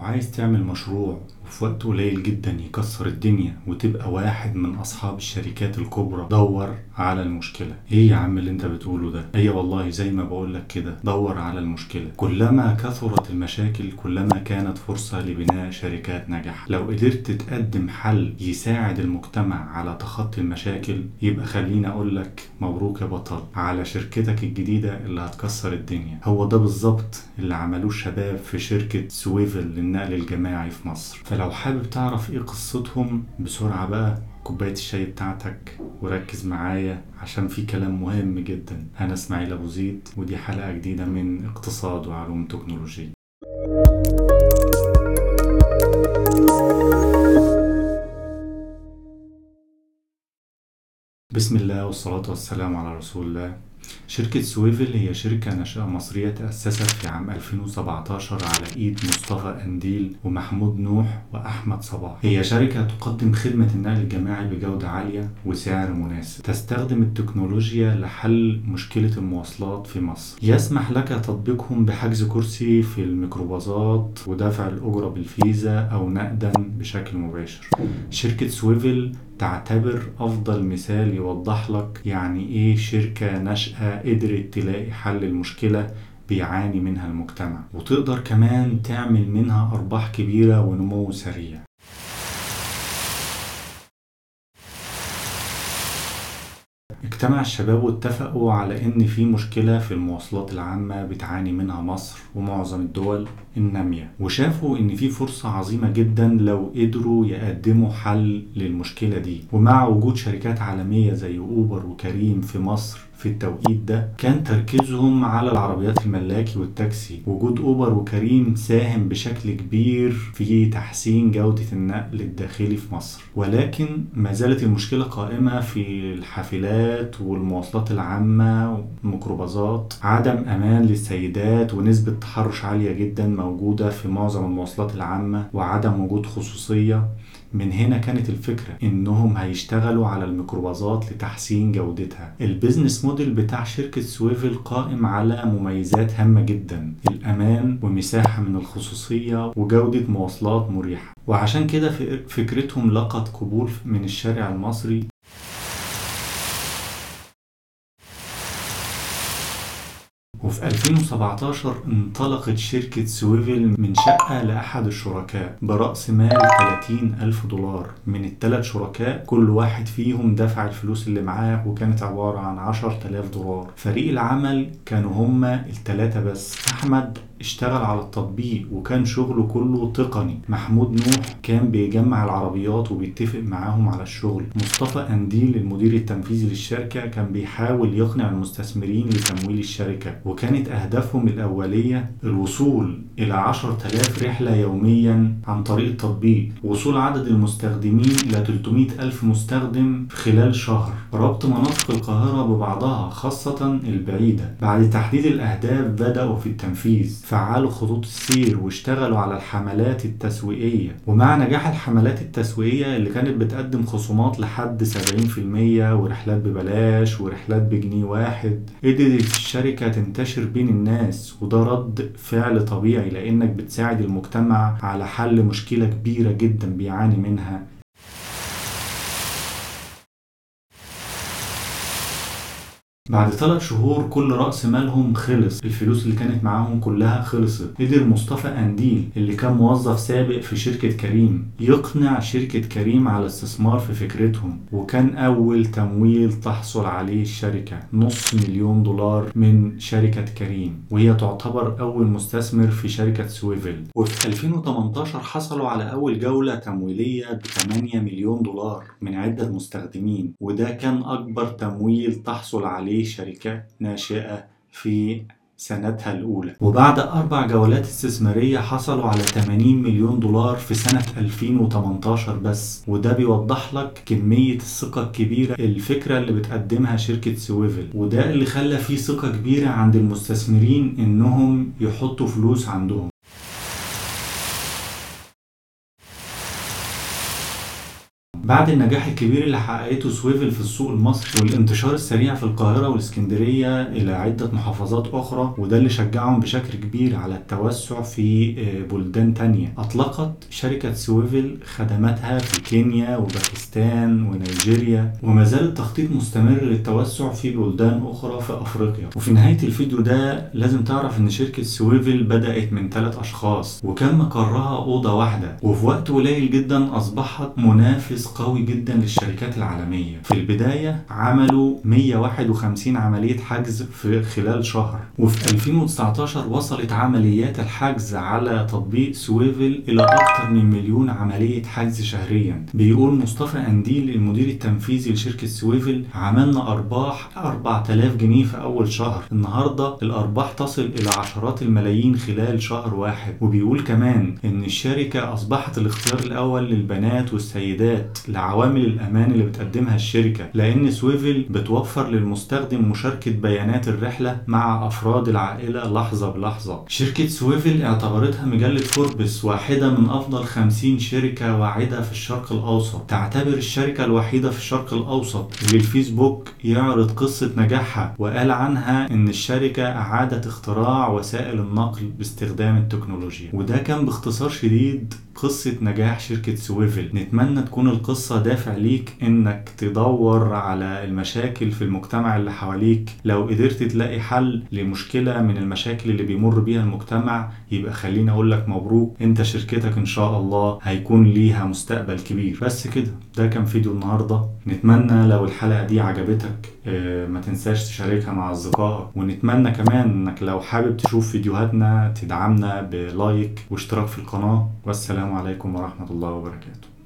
عايز تعمل مشروع وفي وقت قليل جدا يكسر الدنيا وتبقى واحد من أصحاب الشركات الكبرى دور على المشكلة ايه يا عم اللي انت بتقوله ده ايه والله زي ما بقولك كده دور على المشكلة كلما كثرت المشاكل كلما كانت فرصة لبناء شركات ناجحة لو قدرت تقدم حل يساعد المجتمع على تخطي المشاكل يبقى خليني اقولك مبروك يا بطل على شركتك الجديدة اللي هتكسر الدنيا هو ده بالظبط اللي عملوه الشباب في شركة سويفل للنقل الجماعي في مصر فلو حابب تعرف ايه قصتهم بسرعة بقى كوباية الشاي بتاعتك وركز معايا عشان في كلام مهم جدا أنا إسماعيل أبو زيد ودي حلقة جديدة من اقتصاد وعلوم تكنولوجية بسم الله والصلاة والسلام على رسول الله شركة سويفل هي شركة ناشئة مصرية تأسست في عام 2017 على إيد مصطفى أنديل ومحمود نوح وأحمد صباح هي شركة تقدم خدمة النقل الجماعي بجودة عالية وسعر مناسب تستخدم التكنولوجيا لحل مشكلة المواصلات في مصر يسمح لك تطبيقهم بحجز كرسي في الميكروباصات ودفع الأجرة بالفيزا أو نقدا بشكل مباشر شركة سويفل تعتبر أفضل مثال يوضح لك يعني إيه شركة ناشئة قدرت تلاقي حل المشكلة بيعاني منها المجتمع وتقدر كمان تعمل منها أرباح كبيرة ونمو سريع اجتمع الشباب واتفقوا على ان في مشكلة في المواصلات العامة بتعاني منها مصر ومعظم الدول النامية وشافوا ان في فرصة عظيمة جدا لو قدروا يقدموا حل للمشكلة دي ومع وجود شركات عالمية زي اوبر وكريم في مصر في التوقيت ده كان تركيزهم على العربيات الملاكي والتاكسي وجود اوبر وكريم ساهم بشكل كبير في تحسين جودة النقل الداخلي في مصر ولكن ما زالت المشكلة قائمة في الحافلات والمواصلات العامة والميكروباصات عدم امان للسيدات ونسبة تحرش عالية جدا موجودة في معظم المواصلات العامة وعدم وجود خصوصية من هنا كانت الفكرة انهم هيشتغلوا على الميكروباصات لتحسين جودتها البيزنس موديل بتاع شركة سويفل قائم على مميزات هامة جدا الامان ومساحة من الخصوصية وجودة مواصلات مريحة وعشان كده فكرتهم لقت قبول من الشارع المصري وفي 2017 انطلقت شركة سويفل من شقة لأحد الشركاء برأس مال 30 ألف دولار من الثلاث شركاء كل واحد فيهم دفع الفلوس اللي معاه وكانت عبارة عن 10000 دولار فريق العمل كانوا هما الثلاثة بس أحمد اشتغل على التطبيق وكان شغله كله تقني محمود نوح كان بيجمع العربيات وبيتفق معاهم على الشغل مصطفى أنديل المدير التنفيذي للشركة كان بيحاول يقنع المستثمرين لتمويل الشركة وكانت أهدافهم الأولية الوصول إلى 10000 رحلة يوميا عن طريق التطبيق وصول عدد المستخدمين إلى 300 ألف مستخدم خلال شهر ربط مناطق القاهرة ببعضها خاصة البعيدة بعد تحديد الأهداف بدأوا في التنفيذ فعلوا خطوط السير واشتغلوا على الحملات التسويقية ومع نجاح الحملات التسويقية اللي كانت بتقدم خصومات لحد 70% ورحلات ببلاش ورحلات بجنيه واحد قدرت الشركة تنتشر بين الناس وده رد فعل طبيعي لأنك بتساعد المجتمع على حل مشكلة كبيرة جدا بيعاني منها بعد ثلاث شهور كل رأس مالهم خلص الفلوس اللي كانت معاهم كلها خلصت قدر مصطفى أنديل اللي كان موظف سابق في شركة كريم يقنع شركة كريم على الاستثمار في فكرتهم وكان أول تمويل تحصل عليه الشركة نص مليون دولار من شركة كريم وهي تعتبر أول مستثمر في شركة سويفل وفي 2018 حصلوا على أول جولة تمويلية ب 8 مليون دولار من عدة مستخدمين وده كان أكبر تمويل تحصل عليه شركة ناشئة في سنتها الأولى وبعد أربع جولات استثمارية حصلوا على 80 مليون دولار في سنة 2018 بس وده بيوضح لك كمية الثقة الكبيرة الفكرة اللي بتقدمها شركة سويفل وده اللي خلى فيه ثقة كبيرة عند المستثمرين إنهم يحطوا فلوس عندهم بعد النجاح الكبير اللي حققته سويفل في السوق المصري والانتشار السريع في القاهرة والاسكندرية إلى عدة محافظات أخرى وده اللي شجعهم بشكل كبير على التوسع في بلدان تانية أطلقت شركة سويفل خدماتها في كينيا وباكستان ونيجيريا وما زال التخطيط مستمر للتوسع في بلدان أخرى في أفريقيا وفي نهاية الفيديو ده لازم تعرف إن شركة سويفل بدأت من ثلاث أشخاص وكان مقرها أوضة واحدة وفي وقت قليل جدا أصبحت منافس قوي جدا للشركات العالمية في البداية عملوا 151 عملية حجز في خلال شهر وفي 2019 وصلت عمليات الحجز على تطبيق سويفل إلى أكثر من مليون عملية حجز شهريا بيقول مصطفى أنديل المدير التنفيذي لشركة سويفل عملنا أرباح 4000 جنيه في أول شهر النهاردة الأرباح تصل إلى عشرات الملايين خلال شهر واحد وبيقول كمان إن الشركة أصبحت الاختيار الأول للبنات والسيدات لعوامل الأمان اللي بتقدمها الشركة لأن سويفل بتوفر للمستخدم مشاركة بيانات الرحلة مع أفراد العائلة لحظة بلحظة شركة سويفل اعتبرتها مجلة فوربس واحدة من أفضل 50 شركة واعدة في الشرق الأوسط تعتبر الشركة الوحيدة في الشرق الأوسط اللي الفيسبوك يعرض قصة نجاحها وقال عنها إن الشركة أعادت اختراع وسائل النقل باستخدام التكنولوجيا وده كان باختصار شديد قصة نجاح شركة سويفل نتمنى تكون القصة دافع ليك انك تدور على المشاكل في المجتمع اللي حواليك لو قدرت تلاقي حل لمشكلة من المشاكل اللي بيمر بيها المجتمع يبقى خليني اقول لك مبروك انت شركتك ان شاء الله هيكون ليها مستقبل كبير بس كده ده كان فيديو النهاردة نتمنى لو الحلقة دي عجبتك ما تنساش تشاركها مع اصدقائك ونتمنى كمان انك لو حابب تشوف فيديوهاتنا تدعمنا بلايك واشتراك في القناة والسلام عليكم ورحمة الله وبركاته